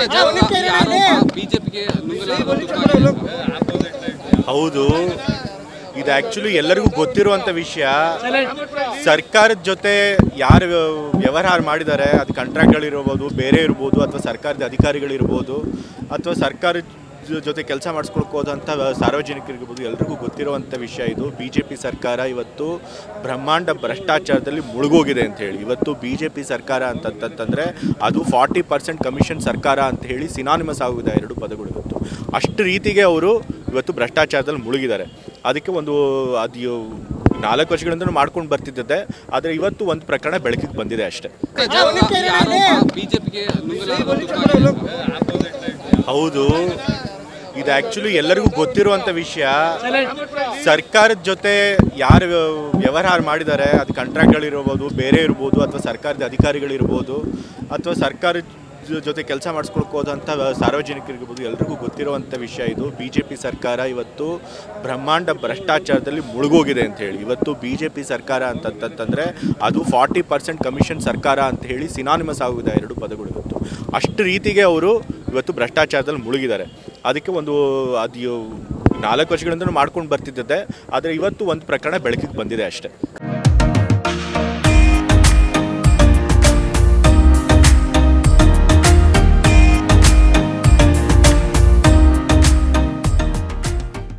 ಬಿಜೆಪಿಗೆ ಹೌದು ಇದು ಆ್ಯಕ್ಚುಲಿ ಎಲ್ಲರಿಗೂ ಗೊತ್ತಿರುವಂಥ ವಿಷಯ ಸರ್ಕಾರದ ಜೊತೆ ಯಾರು ವ್ಯವಹಾರ ಮಾಡಿದ್ದಾರೆ ಅದು ಕಾಂಟ್ರಾಕ್ಟ್ಗಳಿರ್ಬೋದು ಬೇರೆ ಇರ್ಬೋದು ಅಥವಾ ಸರ್ಕಾರದ ಅಧಿಕಾರಿಗಳಿರ್ಬೋದು ಅಥವಾ ಸರ್ಕಾರದ ಜೊ- ಜೊತೆ ಕೆಲಸ ಮಾಡಿಸ್ಕೊಳಕ್ಕೆ ಹೋದಂಥ ಸಾರ್ವಜನಿಕರಿರ್ಬೋದು ಎಲ್ರಿಗೂ ಗೊತ್ತಿರುವಂಥ ವಿಷಯ ಇದು ಬಿ ಜೆ ಪಿ ಸರ್ಕಾರ ಇವತ್ತು ಬ್ರಹ್ಮಾಂಡ ಭ್ರಷ್ಟಾಚಾರದಲ್ಲಿ ಮುಳುಗೋಗಿದೆ ಅಂತ ಹೇಳಿ ಇವತ್ತು ಬಿ ಜೆ ಪಿ ಸರ್ಕಾರ ಅಂತಂತಂದರೆ ಅದು ಫಾರ್ಟಿ ಪರ್ಸೆಂಟ್ ಕಮಿಷನ್ ಸರ್ಕಾರ ಅಂತ ಹೇಳಿ ಸಿನಾನಿಮಸ್ ಆಗಿದೆ ಎರಡು ಪದಗಳು ಇವತ್ತು ಅಷ್ಟು ರೀತಿಗೆ ಅವರು ಇವತ್ತು ಭ್ರಷ್ಟಾಚಾರದಲ್ಲಿ ಮುಳುಗಿದ್ದಾರೆ ಅದಕ್ಕೆ ಒಂದು ಅದು ನಾಲ್ಕು ವರ್ಷಗಳಿಂದ ಮಾಡ್ಕೊಂಡು ಬರ್ತಿದ್ದದೆ ಆದರೆ ಇವತ್ತು ಒಂದು ಪ್ರಕರಣ ಬೆಳಕಿಗೆ ಬಂದಿದೆ ಅಷ್ಟೇ ಬಿಜೆಪಿಗೆ ಹೌದು ಇದು ಆ್ಯಕ್ಚುಲಿ ಎಲ್ಲರಿಗೂ ಗೊತ್ತಿರುವಂಥ ವಿಷಯ ಸರ್ಕಾರದ ಜೊತೆ ಯಾರು ವ್ಯವಹಾರ ಮಾಡಿದ್ದಾರೆ ಅದು ಕಾಂಟ್ರಾಕ್ಟ್ಗಳಿರ್ಬೋದು ಬೇರೆ ಇರ್ಬೋದು ಅಥವಾ ಸರ್ಕಾರದ ಅಧಿಕಾರಿಗಳಿರ್ಬೋದು ಅಥವಾ ಸರ್ಕಾರದ ಜೊ- ಜೊತೆ ಕೆಲಸ ಮಾಡಿಸ್ಕೊಳಕ್ಕೆ ಹೋದಂಥ ಸಾರ್ವಜನಿಕರಿರ್ಬೋದು ಎಲ್ರಿಗೂ ಗೊತ್ತಿರುವಂಥ ವಿಷಯ ಇದು ಬಿ ಜೆ ಪಿ ಸರ್ಕಾರ ಇವತ್ತು ಬ್ರಹ್ಮಾಂಡ ಭ್ರಷ್ಟಾಚಾರದಲ್ಲಿ ಮುಳುಗೋಗಿದೆ ಅಂತ ಹೇಳಿ ಇವತ್ತು ಬಿ ಜೆ ಪಿ ಸರ್ಕಾರ ಅಂತಂತಂದರೆ ಅದು ಫಾರ್ಟಿ ಪರ್ಸೆಂಟ್ ಕಮಿಷನ್ ಸರ್ಕಾರ ಅಂತ ಹೇಳಿ ಸಿನಾನಿಮಸ್ ಆಗಿದೆ ಎರಡು ಪದಗಳು ಇವತ್ತು ಅಷ್ಟು ರೀತಿಗೆ ಅವರು ಇವತ್ತು ಭ್ರಷ್ಟಾಚಾರದಲ್ಲಿ ಮುಳುಗಿದ್ದಾರೆ ಅದಕ್ಕೆ ಒಂದು ಅದು ನಾಲ್ಕು ವರ್ಷಗಳಿಂದ ಮಾಡ್ಕೊಂಡು ಬರ್ತಿದ್ದದೆ ಆದರೆ ಇವತ್ತು ಒಂದು ಪ್ರಕರಣ ಬೆಳಕಿಗೆ ಬಂದಿದೆ ಅಷ್ಟೇ